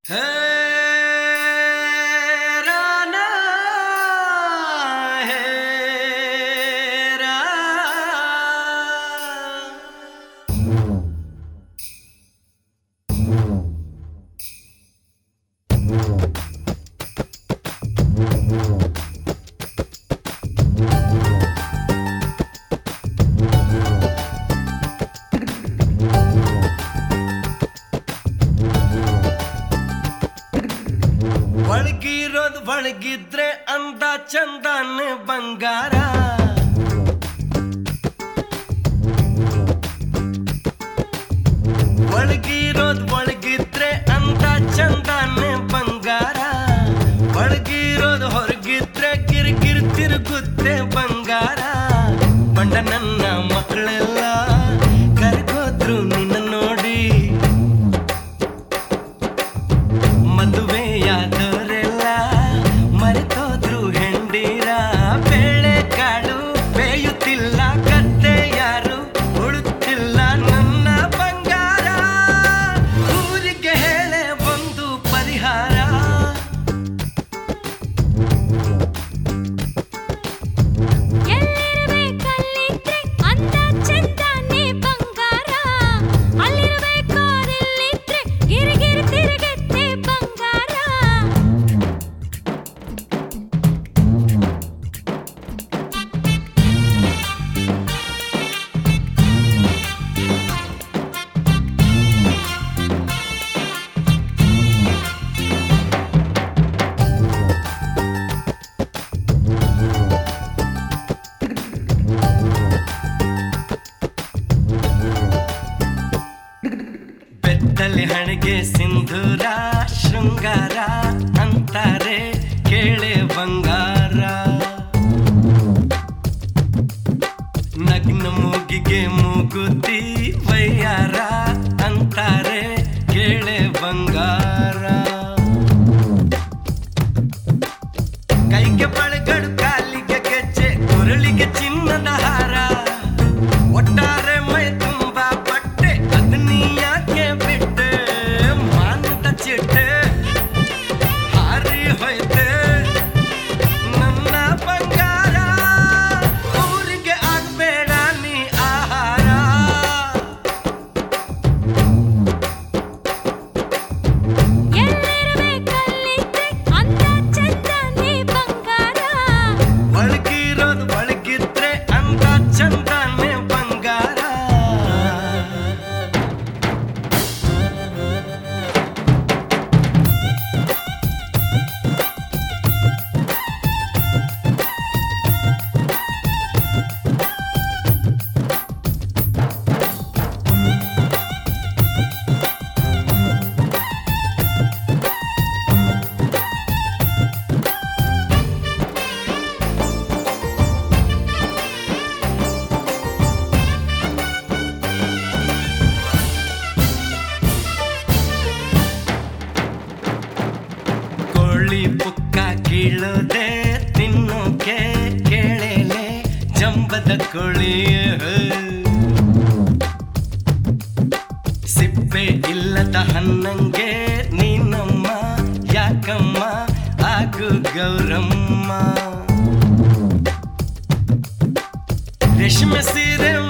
ಹೇ ರಾನ ಹೇ ರಾ. ಒಳಗಿರೋದು ಒಳಗಿದ್ರೆ ಅಂದ ಚಂದನ ಬಂಗಾರ ಒಳಗಿರೋದು ಒಳಗಿದ್ರೆ ಅಂದ ಚಂದನ ಬಂಗಾರ ಒಳಗಿರೋದು ಹೊರಗಿದ್ರೆ ಕಿರಿಕಿರಿ ತಿರುಗುತ್ತೆ ಬಂಗಾರ ಬಂಡ ನನ್ನ ಮಕ್ಕಳೆಲ್ಲ ಕರ್ಕೋದ್ರು ನಿನ್ನ ನೋಡಿ ಮದುವೆಯಾದವರೆಲ್ಲ ಮರೆತೋದ್ರು ಹೆಂಡೀರ ಬೇಳೆ ಕಾಳು ಬೇಯುತ್ತಿಲ್ಲ ಕತ್ತೆ ಯಾರು ಉಳುತ್ತಿಲ್ಲ ನನ್ನ ಬಂಗಾರ ಊರಿಗೆ ಹೇಳೆ ಒಂದು ಪರಿಹಾರ ಎಲ್ಲಿರಬೇಕಲ್ಲಿದ್ರೆ ಅಂದ ಚಂದನೆ ಬಂಗಾರ ಅಲ್ಲಿರಬೇಕಾದಿಲ್ಲಿದ್ರೆ ಗಿರಿಗಿರಿ ತಿರುಗತ್ತೆ ಬಂಗಾರ ಬೆತ್ತಲೆ ಹಣೆಗೆ ಸಿಂಧೂರ ಶೃಂಗಾರ ಅಂತಾರೆ ಕೇಳೆ ಬಂಗಾರ ನಗ್ನ ಮೂಗಿಗೆ ಮೂಗುತಿ ವಯ್ಯಾರ ಅಂತಾರೆ ಕೇಳೆ ಬಂಗಾರ ಕೈಗೆ ಬಳೆಗಳು ಕಾಲಿಗೆ ಗೆಜ್ಜೆ ಕೊರಳಿಗೆ ಚಿನ್ನದ ಹಾರ ಒಟ್ಟಾರೆ ಮೈ ತುಂಬ ಬಟ್ಟೆ ಅದನ್ನ ಯಾಕೆ ಬಿಟ್ಟೆ ಮಾನದ ಚಿಟ್ಟೆ ಹಾರಿ ಹೋಯ್ತೆ ನನ್ನ ಬಂಗಾರ ಊರಿಗೆ ಆಗ್ಬೇಡ ನೀ ಆಹಾರ ಎಲ್ಲಿರಬೇಕಲ್ಲಿದ್ರೆ ಅಂದ ಚಂದನೆ ಬಂಗಾರ ಒಳಗಿರೋದು ಒಳಗಿದ್ರೆ ಅಂತ ಚಂದನೆ ಬಂಗಾರ ಕೋಳಿ ಪುಕ್ಕ ಕೀಳದೆ ತಿನ್ನೋಕೆ ಕೇಳೇಲೆ ಜಂಬದ ಕೋಳಿ ಸಿಪ್ಪೆ ಇಲ್ಲದ ಹನ್ನಂಗೆ ನೀನಮ್ಮ ಯಾಕಮ್ಮ ಆಗು ಗೌರಮ್ಮ ರೇಷ್ಮೆ ಸೀರೆ